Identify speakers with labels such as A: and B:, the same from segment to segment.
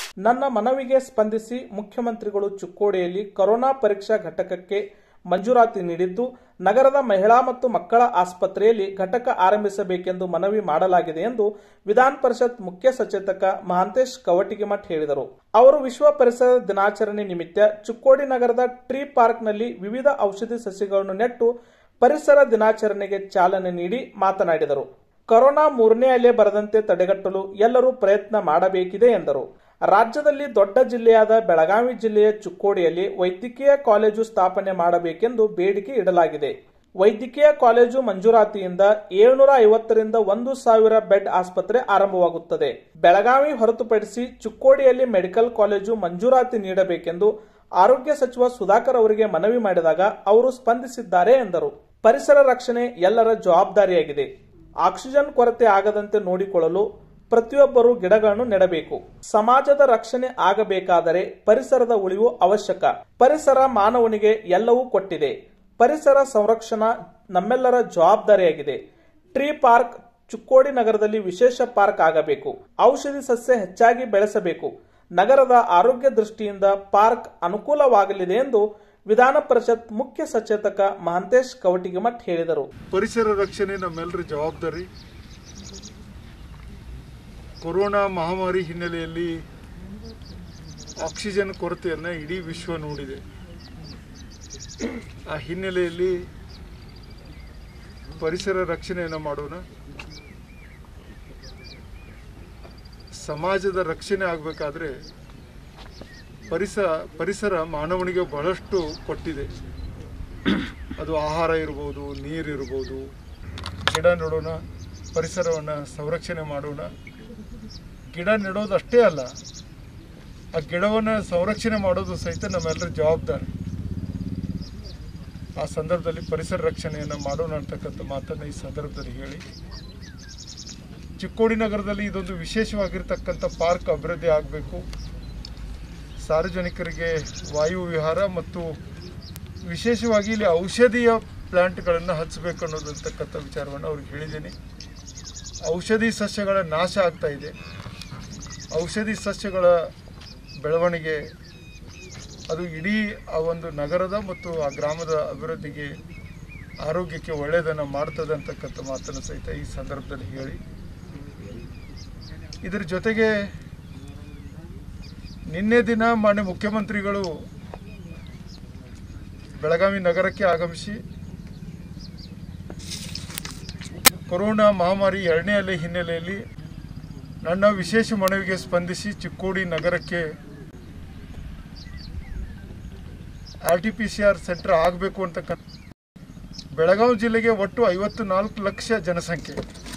A: ನನ್ನ ಮನವಿಗೆ ಸ್ಪಂದಿಸಿ ಮುಖ್ಯಮಂತ್ರಿಗಳು ಚಿಕ್ಕೋಡಿಯಲ್ಲಿ ಕೊರೋನಾ ಪರೀಕ್ಷಾ ಘಟಕಕ್ಕೆ ಮಂಜೂರಾತಿ ನೀಡಿದ್ದು ನಗರದ ಮಹಿಳಾ ಮತ್ತು ಮಕ್ಕಳ ಆಸ್ಪತ್ರೆಯಲ್ಲಿ ಘಟಕ ಆರಂಭಿಸಬೇಕೆಂದು ಮನವಿ ಮಾಡಲಾಗಿದೆ ಎಂದು ವಿಧಾನ ಪರಿಷತ್ ಮುಖ್ಯ ಸಚೇತಕ ಮಹಾಂತೇಶ್ ಕವಟಿಗಿಮಠ್ ಹೇಳಿದರು ಅವರು ವಿಶ್ವ ಪರಿಸರ ದಿನಾಚರಣೆ ನಿಮಿತ್ತ ಚಿಕ್ಕೋಡಿ ನಗರದ ಟ್ರೀ ಪಾರ್ಕ್ನಲ್ಲಿ ವಿವಿಧ ಔಷಧಿ ಸಸಿಗಳನ್ನು ನೆಟ್ಟು ಪರಿಸರ ದಿನಾಚರಣೆಗೆ ಚಾಲನೆ ನೀಡಿ ಮಾತನಾಡಿದರು ಕೊರೋನಾ ಮೂರನೇ ಅಲೆ ಬರದಂತೆ ತಡೆಗಟ್ಟಲು ಎಲ್ಲರೂ ಪ್ರಯತ್ನ ಮಾಡಬೇಕಿದೆ ಎಂದರು ರಾಜ್ಯದಲ್ಲಿ ದೊಡ್ಡ ಜಿಲ್ಲೆಯಾದ ಬೆಳಗಾವಿ ಜಿಲ್ಲೆಯ ಚಿಕ್ಕೋಡಿಯಲ್ಲಿ ವೈದ್ಯಕೀಯ ಕಾಲೇಜು ಸ್ಥಾಪನೆ ಮಾಡಬೇಕೆಂದು ಬೇಡಿಕೆ ಇಡಲಾಗಿದೆ ವೈದ್ಯಕೀಯ ಕಾಲೇಜು ಮಂಜೂರಾತಿಯಿಂದ ಏಳ್ನೂರ ಐವತ್ತರಿಂದ ಒಂದು ಸಾವಿರ ಬೆಡ್ ಆಸ್ಪತ್ರೆ ಆರಂಭವಾಗುತ್ತದೆ ಬೆಳಗಾವಿ ಹೊರತುಪಡಿಸಿ ಚಿಕ್ಕೋಡಿಯಲ್ಲಿ ಮೆಡಿಕಲ್ ಕಾಲೇಜು ಮಂಜೂರಾತಿ ನೀಡಬೇಕೆಂದು ಆರೋಗ್ಯ ಸಚಿವ ಸುಧಾಕರ್ ಅವರಿಗೆ ಮನವಿ ಮಾಡಿದಾಗ ಅವರು ಸ್ಪಂದಿಸಿದ್ದಾರೆ ಎಂದರು ಪರಿಸರ ರಕ್ಷಣೆ ಎಲ್ಲರ ಜವಾಬ್ದಾರಿಯಾಗಿದೆ ಆಕ್ಸಿಜನ್ ಕೊರತೆ ಆಗದಂತೆ ನೋಡಿಕೊಳ್ಳಲು ಪ್ರತಿಯೊಬ್ಬರು ಗಿಡಗಳನ್ನು ನೆಡಬೇಕು ಸಮಾಜದ ರಕ್ಷಣೆ ಆಗಬೇಕಾದರೆ ಪರಿಸರದ ಉಳಿವು ಅವಶ್ಯಕ ಪರಿಸರ ಮಾನವನಿಗೆ ಎಲ್ಲವೂ ಕೊಟ್ಟಿದೆ ಪರಿಸರ ಸಂರಕ್ಷಣಾ ನಮ್ಮೆಲ್ಲರ ಜವಾಬ್ದಾರಿಯಾಗಿದೆ ಟ್ರೀ ಪಾರ್ಕ್ ಚಿಕ್ಕೋಡಿ ನಗರದಲ್ಲಿ ವಿಶೇಷ ಪಾರ್ಕ್ ಆಗಬೇಕು ಔಷಧಿ ಸಸ್ಯ ಹೆಚ್ಚಾಗಿ ಬೆಳೆಸಬೇಕು ನಗರದ ಆರೋಗ್ಯ ದೃಷ್ಟಿಯಿಂದ ಪಾರ್ಕ್ ಅನುಕೂಲವಾಗಲಿದೆ ಎಂದು ವಿಧಾನ ಪರಿಷತ್ ಮುಖ್ಯ ಸಚೇತಕ ಮಹಾಂತೇಶ್ ಕವಟಿಗಿಮಠ್ ಹೇಳಿದರು
B: ಪರಿಸರ ರಕ್ಷಣೆ ನಮ್ಮೆಲ್ಲರ ಜವಾಬ್ದಾರಿ ಕೊರೋನಾ ಮಹಾಮಾರಿ ಹಿನ್ನೆಲೆಯಲ್ಲಿ ಆಕ್ಸಿಜನ್ ಕೊರತೆಯನ್ನು ಇಡೀ ವಿಶ್ವ ನೋಡಿದೆ ಆ ಹಿನ್ನೆಲೆಯಲ್ಲಿ ಪರಿಸರ ರಕ್ಷಣೆಯನ್ನು ಮಾಡೋಣ ಸಮಾಜದ ರಕ್ಷಣೆ ಆಗಬೇಕಾದ್ರೆ ಪರಿಸರ ಪರಿಸರ ಮಾನವನಿಗೆ ಬಹಳಷ್ಟು ಕೊಟ್ಟಿದೆ ಅದು ಆಹಾರ ಇರ್ಬೋದು ನೀರಿರ್ಬೋದು ಗಿಡ ನೆಡೋಣ ಪರಿಸರವನ್ನು ಸಂರಕ್ಷಣೆ ಮಾಡೋಣ ಗಿಡ ನೆಡೋದು ಅಷ್ಟೇ ಅಲ್ಲ ಆ ಗಿಡವನ್ನು ಸಂರಕ್ಷಣೆ ಮಾಡೋದು ಸಹಿತ ನಮ್ಮೆಲ್ಲರ ಜವಾಬ್ದಾರಿ ಆ ಸಂದರ್ಭದಲ್ಲಿ ಪರಿಸರ ರಕ್ಷಣೆಯನ್ನು ಮಾಡೋಣ ಅಂತಕ್ಕಂಥ ಮಾತನ್ನು ಈ ಸಂದರ್ಭದಲ್ಲಿ ಹೇಳಿ ಚಿಕ್ಕೋಡಿ ನಗರದಲ್ಲಿ ಇದೊಂದು ವಿಶೇಷವಾಗಿರ್ತಕ್ಕಂಥ ಪಾರ್ಕ್ ಅಭಿವೃದ್ಧಿ ಆಗಬೇಕು ಸಾರ್ವಜನಿಕರಿಗೆ ವಾಯು ವಿಹಾರ ಮತ್ತು ವಿಶೇಷವಾಗಿ ಇಲ್ಲಿ ಔಷಧೀಯ ಪ್ಲಾಂಟ್ಗಳನ್ನು ಹಚ್ಚಬೇಕು ಅನ್ನೋದಂತಕ್ಕಂಥ ವಿಚಾರವನ್ನು ಅವ್ರಿಗೆ ಹೇಳಿದ್ದೀನಿ ಔಷಧಿ ಸಸ್ಯಗಳ ನಾಶ ಆಗ್ತಾ ಇದೆ ಔಷಧಿ ಸಸ್ಯಗಳ ಬೆಳವಣಿಗೆ ಅದು ಇಡೀ ಆ ಒಂದು ನಗರದ ಮತ್ತು ಆ ಗ್ರಾಮದ ಅಭಿವೃದ್ಧಿಗೆ ಆರೋಗ್ಯಕ್ಕೆ ಒಳ್ಳೆಯದನ್ನು ಮಾಡ್ತದೆ ಅಂತಕ್ಕಂಥ ಮಾತನ್ನು ಸಹಿತ ಈ ಸಂದರ್ಭದಲ್ಲಿ ಹೇಳಿ ಇದರ ಜೊತೆಗೆ ನಿನ್ನೆ ದಿನ ಮಾನ್ಯ ಮುಖ್ಯಮಂತ್ರಿಗಳು ಬೆಳಗಾವಿ ನಗರಕ್ಕೆ ಆಗಮಿಸಿ ಕೊರೋನಾ ಮಹಾಮಾರಿ ಎರಡನೇ ಅಲೆ ಹಿನ್ನೆಲೆಯಲ್ಲಿ ನನ್ನ ವಿಶೇಷ ಮನವಿಗೆ ಸ್ಪಂದಿಸಿ ಚಿಕ್ಕೋಡಿ ನಗರಕ್ಕೆ R T P C R center ಆಗಬೇಕು ಅಂತಕ್ಕಂಥ ಬೆಳಗಾವಿ ಜಿಲ್ಲೆಗೆ ಒಟ್ಟು ಐವತ್ತು ನಾಲ್ಕು ಲಕ್ಷ ಜನಸಂಖ್ಯೆ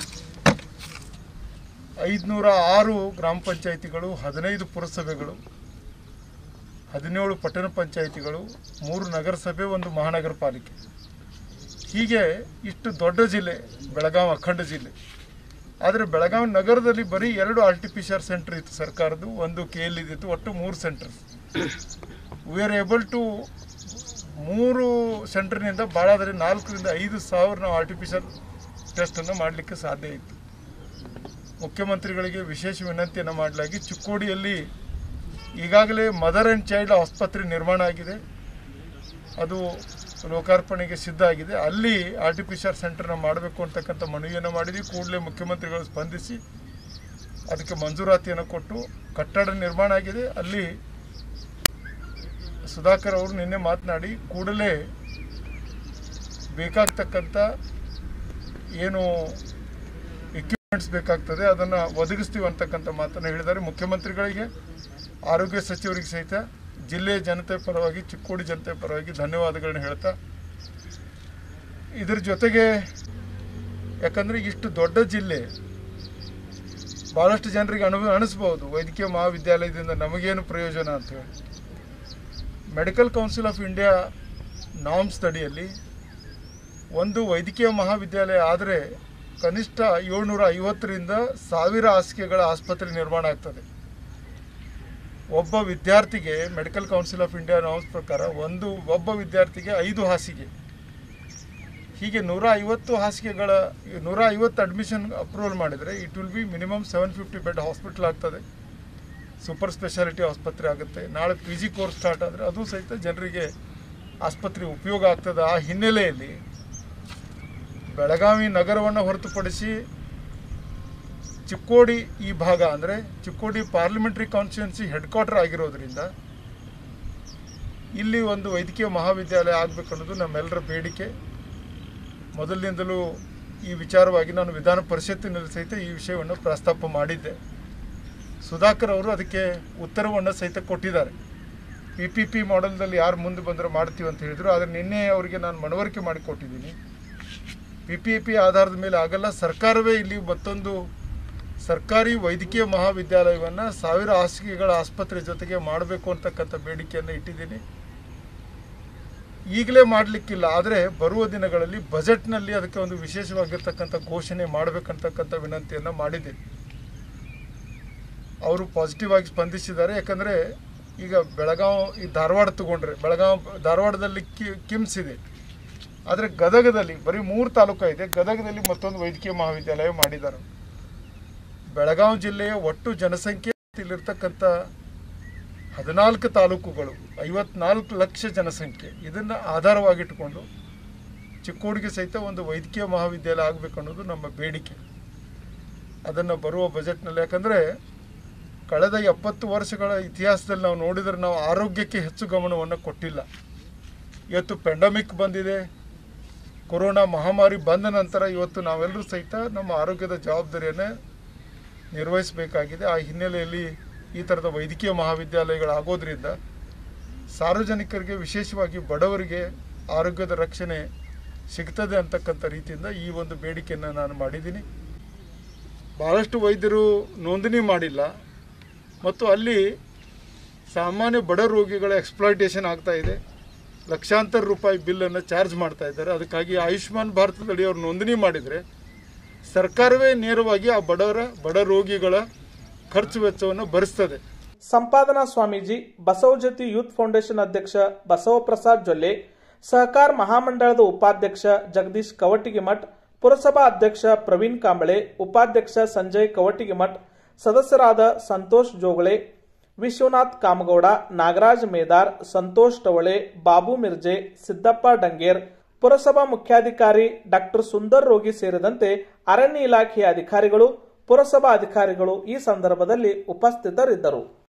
B: ಐದುನೂರ ಆರು ಗ್ರಾಮ ಪಂಚಾಯಿತಿಗಳು ಹದಿನೈದು ಪುರಸಭೆಗಳು ಹದಿನೇಳು ಪಟ್ಟಣ ಪಂಚಾಯಿತಿಗಳು ಮೂರು ನಗರಸಭೆ ಒಂದು ಮಹಾನಗರ ಪಾಲಿಕೆ ಹೀಗೆ ಇಷ್ಟು ದೊಡ್ಡ ಜಿಲ್ಲೆ ಬೆಳಗಾವಿ ಅಖಂಡ ಜಿಲ್ಲೆ ಆದರೆ ಬೆಳಗಾವಿ ನಗರದಲ್ಲಿ ಬರೀ ಎರಡು R T P C R center ಇತ್ತು ಸರ್ಕಾರದ್ದು ಒಂದು ಕೆ ಎಲ್ ಇದ್ದಿತ್ತು ಒಟ್ಟು ಮೂರು center we are able to ಮೂರು ಸೆಂಟರ್ನಿಂದ ಭಾಳಾದರೆ ನಾಲ್ಕರಿಂದ ಐದು ಸಾವಿರ ನಾವು R T P C R ಟೆಸ್ಟನ್ನು ಮಾಡಲಿಕ್ಕೆ ಸಾಧ್ಯ ಇತ್ತು ಮುಖ್ಯಮಂತ್ರಿಗಳಿಗೆ ವಿಶೇಷ ವಿನಂತಿಯನ್ನು ಮಾಡಲಾಗಿ ಚಿಕ್ಕೋಡಿಯಲ್ಲಿ ಈಗಾಗಲೇ ಮದರ್ ಆ್ಯಂಡ್ ಚೈಲ್ಡ್ ಆಸ್ಪತ್ರೆ ನಿರ್ಮಾಣ ಆಗಿದೆ ಅದು ಲೋಕಾರ್ಪಣೆಗೆ ಸಿದ್ಧ ಆಗಿದೆ ಅಲ್ಲಿ R T P C R ಸೆಂಟರ್ನ ಮಾಡಬೇಕು ಅಂತಕ್ಕಂಥ ಮನವಿಯನ್ನು ಮಾಡಿದ್ವಿ ಕೂಡಲೇ ಮುಖ್ಯಮಂತ್ರಿಗಳು ಸ್ಪಂದಿಸಿ ಅದಕ್ಕೆ ಮಂಜೂರಾತಿಯನ್ನು ಕೊಟ್ಟು ಕಟ್ಟಡ ನಿರ್ಮಾಣ ಆಗಿದೆ ಅಲ್ಲಿ ಸುಧಾಕರ್ ಅವರು ನಿನ್ನೆ ಮಾತನಾಡಿ ಕೂಡಲೇ ಬೇಕಾಗ್ತಕ್ಕಂಥ ಏನು ಎಕ್ವಿಪ್ಮೆಂಟ್ಸ್ ಬೇಕಾಗ್ತದೆ ಅದನ್ನು ಒದಗಿಸ್ತೀವಿ ಅಂತಕ್ಕಂಥ ಮಾತನ್ನು ಹೇಳಿದ್ದಾರೆ ಮುಖ್ಯಮಂತ್ರಿಗಳಿಗೆ ಆರೋಗ್ಯ ಸಚಿವರಿಗೆ ಸಹಿತ ಜಿಲ್ಲೆಯ ಜನತೆ ಪರವಾಗಿ ಚಿಕ್ಕೋಡಿ ಜನತೆ ಪರವಾಗಿ ಧನ್ಯವಾದಗಳನ್ನ ಹೇಳ್ತಾ ಇದ್ರ ಜೊತೆಗೆ ಯಾಕಂದರೆ ಇಷ್ಟು ದೊಡ್ಡ ಜಿಲ್ಲೆ ಭಾಳಷ್ಟು ಜನರಿಗೆ ಅನು ಅನಿಸ್ಬೋದು ವೈದ್ಯಕೀಯ ಮಹಾವಿದ್ಯಾಲಯದಿಂದ ನಮಗೇನು ಪ್ರಯೋಜನ ಅಂತ ಹೇಳಿ medical council of India norms ಅಡಿಯಲ್ಲಿ ಒಂದು ವೈದ್ಯಕೀಯ ಮಹಾವಿದ್ಯಾಲಯ ಆದರೆ ಕನಿಷ್ಠ ಏಳ್ನೂರ ಐವತ್ತರಿಂದ ಸಾವಿರ ಹಾಸಿಗೆಗಳ ಆಸ್ಪತ್ರೆ ನಿರ್ಮಾಣ ಆಗ್ತದೆ ಒಬ್ಬ ವಿದ್ಯಾರ್ಥಿಗೆ medical council of India norms ಪ್ರಕಾರ ಒಂದು ಒಬ್ಬ ವಿದ್ಯಾರ್ಥಿಗೆ ಐದು ಹಾಸಿಗೆ ಹೀಗೆ ನೂರ ಐವತ್ತು ಹಾಸಿಗೆಗಳ ನೂರ ಐವತ್ತು ಅಡ್ಮಿಷನ್ ಅಪ್ರೂವಲ್ ಮಾಡಿದರೆ it will be minimum seven fifty bed hospital ಆಗ್ತದೆ ಸೂಪರ್ ಸ್ಪೆಷಾಲಿಟಿ ಆಸ್ಪತ್ರೆ ಆಗುತ್ತೆ ನಾಳೆ ಪಿ ಜಿ ಕೋರ್ಸ್ ಸ್ಟಾರ್ಟ್ ಆದರೆ ಅದು ಸಹಿತ ಜನರಿಗೆ ಆಸ್ಪತ್ರೆ ಉಪಯೋಗ ಆಗ್ತದೆ ಆ ಹಿನ್ನೆಲೆಯಲ್ಲಿ ಬೆಳಗಾವಿ ನಗರವನ್ನು ಹೊರತುಪಡಿಸಿ ಚಿಕ್ಕೋಡಿ ಈ ಭಾಗ ಅಂದರೆ Chikkodi parliamentary constituency head quarter ಆಗಿರೋದ್ರಿಂದ ಇಲ್ಲಿ ಒಂದು ವೈದ್ಯಕೀಯ ಮಹಾವಿದ್ಯಾಲಯ ಆಗಬೇಕು ಅನ್ನೋದು ನಮ್ಮೆಲ್ಲರ ಬೇಡಿಕೆ ಮೊದಲಿನಿಂದಲೂ ಈ ವಿಚಾರವಾಗಿ ನಾನು ವಿಧಾನ ಪರಿಷತ್ತಿನಲ್ಲಿ ಸಹಿತ ಈ ವಿಷಯವನ್ನು ಪ್ರಸ್ತಾಪ ಮಾಡಿದ್ದೆ ಸುಧಾಕರ್ ಅವರು ಅದಕ್ಕೆ ಉತ್ತರವನ್ನು ಸಹಿತ ಕೊಟ್ಟಿದ್ದಾರೆ ಪಿ ಪಿ ಪಿ ಮಾಡೆಲ್ದಲ್ಲಿ ಯಾರು ಮುಂದೆ ಬಂದರೆ ಮಾಡ್ತೀವಿ ಅಂತ ಹೇಳಿದರು ಆದರೆ ನಿನ್ನೆ ಅವರಿಗೆ ನಾನು ಮನವರಿಕೆ ಮಾಡಿಕೊಟ್ಟಿದ್ದೀನಿ ಪಿ ಪಿ ಪಿ ಆಧಾರದ ಮೇಲೆ ಆಗಲ್ಲ ಸರ್ಕಾರವೇ ಇಲ್ಲಿ ಮತ್ತೊಂದು ಸರ್ಕಾರಿ ವೈದ್ಯಕೀಯ ಮಹಾವಿದ್ಯಾಲಯವನ್ನು ಸಾವಿರ ಹಾಸಿಗೆಗಳ ಆಸ್ಪತ್ರೆ ಜೊತೆಗೆ ಮಾಡಬೇಕು ಅಂತಕ್ಕಂಥ ಬೇಡಿಕೆಯನ್ನು ಇಟ್ಟಿದ್ದೀನಿ ಈಗಲೇ ಮಾಡಲಿಕ್ಕಿಲ್ಲ ಆದರೆ ಬರುವ ದಿನಗಳಲ್ಲಿ ಬಜೆಟ್ನಲ್ಲಿ ಅದಕ್ಕೆ ಒಂದು ವಿಶೇಷವಾಗಿರ್ತಕ್ಕಂಥ ಘೋಷಣೆ ಮಾಡಬೇಕಂತಕ್ಕಂಥ ವಿನಂತಿಯನ್ನು ಮಾಡಿದ್ದೀನಿ ಅವರು ಪಾಸಿಟಿವ್ ಆಗಿ ಸ್ಪಂದಿಸಿದ್ದಾರೆ ಯಾಕಂದರೆ ಈಗ ಬೆಳಗಾವ್ ಈ ಧಾರವಾಡ ತಗೊಂಡ್ರೆ ಬೆಳಗಾವ್ ಧಾರವಾಡದಲ್ಲಿ ಕಿ ಕಿಮ್ಸ್ ಇದೆ ಆದರೆ ಗದಗದಲ್ಲಿ ಬರೀ ಮೂರು ತಾಲೂಕು ಇದೆ ಗದಗದಲ್ಲಿ ಮತ್ತೊಂದು ವೈದ್ಯಕೀಯ ಮಹಾವಿದ್ಯಾಲಯ ಮಾಡಿದ್ದಾರೆ ಬೆಳಗಾವಿ ಜಿಲ್ಲೆಯ ಒಟ್ಟು ಜನಸಂಖ್ಯೆ ಇಲ್ಲಿರ್ತಕ್ಕಂಥ ಹದಿನಾಲ್ಕು ತಾಲೂಕುಗಳು ಐವತ್ನಾಲ್ಕು ಲಕ್ಷ ಜನಸಂಖ್ಯೆ ಇದನ್ನು ಆಧಾರವಾಗಿಟ್ಟುಕೊಂಡು ಚಿಕ್ಕೋಡಿಗೆ ಸಹಿತ ಒಂದು ವೈದ್ಯಕೀಯ ಮಹಾವಿದ್ಯಾಲಯ ಆಗಬೇಕು ಅನ್ನೋದು ನಮ್ಮ ಬೇಡಿಕೆ ಅದನ್ನು ಬರುವ ಬಜೆಟ್ನಲ್ಲಿ ಯಾಕಂದರೆ ಕಳೆದ ಎಪ್ಪತ್ತು ವರ್ಷಗಳ ಇತಿಹಾಸದಲ್ಲಿ ನಾವು ನೋಡಿದರೆ ನಾವು ಆರೋಗ್ಯಕ್ಕೆ ಹೆಚ್ಚು ಗಮನವನ್ನು ಕೊಟ್ಟಿಲ್ಲ ಇವತ್ತು ಪೆಂಡಮಿಕ್ ಬಂದಿದೆ ಕೊರೋನಾ ಮಹಾಮಾರಿ ಬಂದ ನಂತರ ಇವತ್ತು ನಾವೆಲ್ಲರೂ ಸಹಿತ ನಮ್ಮ ಆರೋಗ್ಯದ ಜವಾಬ್ದಾರಿಯನ್ನು ನಿರ್ವಹಿಸಬೇಕಾಗಿದೆ ಆ ಹಿನ್ನೆಲೆಯಲ್ಲಿ ಈ ಥರದ ವೈದ್ಯಕೀಯ ಮಹಾವಿದ್ಯಾಲಯಗಳಾಗೋದ್ರಿಂದ ಸಾರ್ವಜನಿಕರಿಗೆ ವಿಶೇಷವಾಗಿ ಬಡವರಿಗೆ ಆರೋಗ್ಯದ ರಕ್ಷಣೆ ಸಿಗ್ತದೆ ಅಂತಕ್ಕಂಥ ರೀತಿಯಿಂದ ಈ ಒಂದು ಬೇಡಿಕೆಯನ್ನು ನಾನು ಮಾಡಿದ್ದೀನಿ ಭಾಳಷ್ಟು ವೈದ್ಯರು ನೋಂದಣಿ ಮಾಡಿಲ್ಲ ಮತ್ತು ಅಲ್ಲಿ ಸಾಮಾನ್ಯ ಬಡ ರೋಗಿಗಳ ಎಕ್ಸ್ಪ್ಲಾಯ್ಟೇಷನ್ ಆಗ್ತಾ ಇದೆ ಲಕ್ಷಾಂತರ ರೂಪಾಯಿ ಬಿಲ್ಲನ್ನು ಚಾರ್ಜ್ ಮಾಡ್ತಾ ಇದ್ದಾರೆ ಅದಕ್ಕಾಗಿ ಆಯುಷ್ಮಾನ್ ಭಾರತದಡಿ ಅವರು ನೋಂದಣಿ ಮಾಡಿದರೆ ಸರ್ಕಾರವೇ ನೇರವಾಗಿ ಆ ಬಡವರ ಬಡ ರೋಗಿಗಳ ಖರ್ಚು ವೆಚ್ಚವನ್ನು ಭರಿಸ್ತದೆ
A: ಸಂಪಾದನಾ ಸ್ವಾಮೀಜಿ ಬಸವಜ್ಯೋತಿ ಯೂತ್ ಫೌಂಡೇಶನ್ ಅಧ್ಯಕ್ಷ ಬಸವಪ್ರಸಾದ್ ಜೊಲ್ಲೆ ಸಹಕಾರ ಮಹಾಮಂಡಳದ ಉಪಾಧ್ಯಕ್ಷ ಜಗದೀಶ್ ಕವಟಿಗಿಮಠ್ ಪುರಸಭಾ ಅಧ್ಯಕ್ಷ ಪ್ರವೀಣ್ ಕಾಂಬಳೆ ಉಪಾಧ್ಯಕ್ಷ ಸಂಜಯ್ ಕವಟಿಗಿಮಠ್ ಸದಸ್ಯರಾದ ಸಂತೋಷ್ ಜೋಗಳೆ ವಿಶ್ವನಾಥ್ ಕಾಮಗೌಡ ನಾಗರಾಜ್ ಮೇದಾರ್ ಸಂತೋಷ್ ಟವಳೆ ಬಾಬು ಮಿರ್ಜೆ ಸಿದ್ದಪ್ಪ ಡಂಗೇರ್ ಪುರಸಭಾ ಮುಖ್ಯಾಧಿಕಾರಿ ಡಾಕ್ಟರ್ ಸುಂದರ್ ರೋಗಿ ಸೇರಿದಂತೆ ಅರಣ್ಯ ಇಲಾಖೆಯ ಅಧಿಕಾರಿಗಳು ಪುರಸಭಾ ಅಧಿಕಾರಿಗಳು ಈ ಸಂದರ್ಭದಲ್ಲಿ ಉಪಸ್ಥಿತರಿದ್ದರು